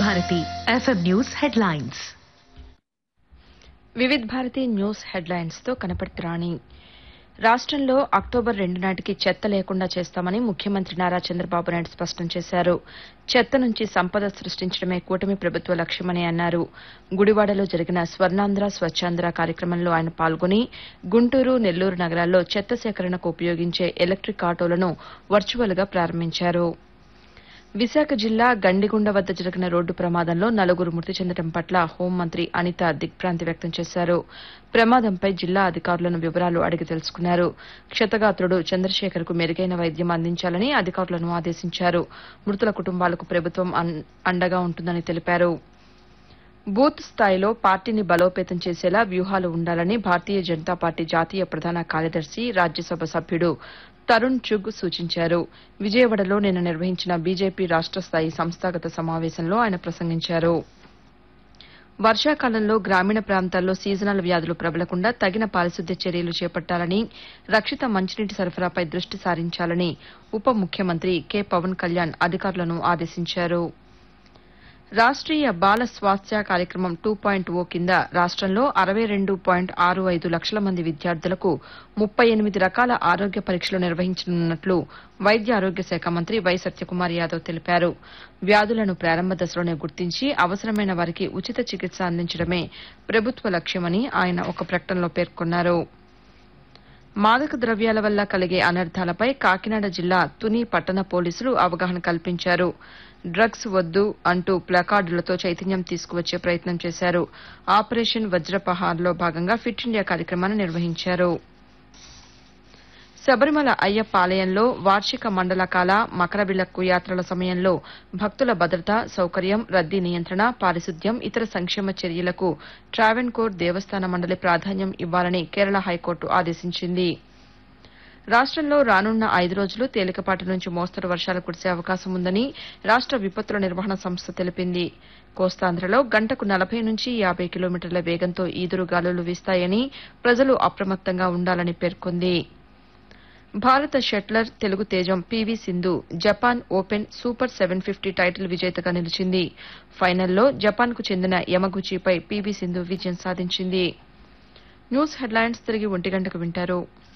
Bharati FM news headlines Vividh Bharati news headlines తో కనపర్తి రాణి రాష్ట్రంలో October రెండు నాటికి చెత్త లేకుండా చేస్తామని ముఖ్యమంత్రి నారా చంద్రబాబు నాయుడు స్పష్టం చేశారు చెత్త నుంచి సంపద సృష్టించడమే కూటమి ప్రభుత్వ లక్ష్యమని అన్నారు గుడివాడలో జరిగిన స్వర్ణాంధ్ర స్వచ్ఛాంధ్ర కార్యక్రమంలో ఆయన పాల్గొని గుంటూరు నెల్లూరు నగరాల్లో చెత్త సేకరణకు ఉపయోగించే ఎలక్టిక్ ఆటోలను వర్చువల్ గా ప్రారంభించారు విశాఖ జిల్లా గండిగుండ వద్ద జరిగిన రోడ్డు ప్రమాదంలో నలుగురు మృతి చెందడం పట్ల హోంమంత్రి అనిత దిగ్భ్రాంతి వ్యక్తం చేశారు ప్రమాదంపై జిల్లా అధికారులను వివరాలు అడిగి తెలుసుకున్నారు క్షతగాత్రుడు చంద్రశేఖర్ కు మెరుగైన వైద్యం అందించాలని అధికారులను ఆదేశించారు మృతుల కుటుంబాలకు ప్రభుత్వం అన్- అండగా ఉంటుందని తెలిపారు బూత్ స్థాయిలో పార్టీని బలోపేతం చేసేలా వ్యూహాలు ఉండాలని భారతీయ జనతా పార్టీ జాతీయ ప్రధాన కార్యదర్శి రాజ్యసభ సభ్యుడు తరుణ్ చుగ్ సూచించారు విజయవాడలో నిన్న నిర్వహించిన బీజేపీ రాష్ట స్థాయి సంస్థాగత సమావేశంలో ఆయన ప్రసంగించారు వర్షాకాలంలో గ్రామీణ ప్రాంతాల్లో సీజనల్ వ్యాధులు ప్రబలకుండా తగిన పారిశుద్ధ్య చర్యలు చేపట్టాలని రక్షిత మంచినీటి సరఫరాపై దృష్టి సారించాలని ఉప ముఖ్యమంత్రి కె పవన్ కళ్యాణ్ అధికారులను ఆదేశించారు రాష్ట్రీయ బాల స్వాస్థ్య కార్యక్రమం టూ పాయింట్ ఓ కింద రాష్ట్రంలో అరవై రెండు పాయింట్ ఆరు ఐదు లక్షల మంది విద్యార్థులకు ముప్పై ఎనిమిది రకాల ఆరోగ్య పరీక్షలు నిర్వహించనున్నట్లు వైద్య ఆరోగ్య శాఖ మంత్రి వై సత్యకుమార్ యాదవ్ తెలిపారు వ్యాధులను ప్రారంభ దశలోనే గుర్తించి అవసరమైన వారికి ఉచిత చికిత్స అందించడమే ప్రభుత్వ లక్ష్యమని ఆయన ఒక ప్రకటనలో పేర్కొన్నారు మాదక ద్రవ్యాల వల్ల కలిగే అనర్థాలపై కాకినాడ జిల్లా తుని పట్టణ పోలీసులు అవగాహన కల్పించారు డ్రగ్స్ వద్దు అంటూ ప్లకార్డులతో చైతన్యం తీసుకువచ్చే ప్రయత్నం చేశారు ఆపరేషన్ వజ్రపహార్లో భాగంగా ఫిట్ ఇండియా కార్యక్రమాన్ని నిర్వహించారు శబరిమల అయ్యప్ప ఆలయంలో వార్షిక మండలకాల మకరవిలక్కు యాత్రల సమయంలో భక్తుల భద్రత సౌకర్యం రద్దీ నియంత్రణ పారిశుద్ధ్యం ఇతర సంక్షేమ చర్యలకు ట్రావెన్కోర్ దేవస్థాన మండలి ప్రాధాన్యం ఇవ్వాలని కేరళ హైకోర్టు ఆదేశించింది రాష్ట్రంలో రానున్న ఐదు రోజులు తేలికపాటి నుంచి మోస్తరు వర్షాలు కురిసే అవకాశం ఉందని రాష్ట్ర విపత్తుల నిర్వహణ సంస్థ తెలిపింది కోస్తాంధ్రలో గంటకు నలభై నుంచి యాబై కిలోమీటర్ల వేగంతో ఈదురు గాలులు వీస్తాయని ప్రజలు అప్రమత్తంగా ఉండాలని పేర్కొంది భారత షట్లర్ తెలుగు తేజం PV Sindhu Japan Open Super seven fifty title విజేతగా నిలిచింది ఫైనల్లో జపాన్కు చెందిన యమగుచిపై పీవీ సింధు విజయం సాధించింది న్యూస్ హెడ్లైన్స్ తిరిగి ఒంటి గంటకు వింటారు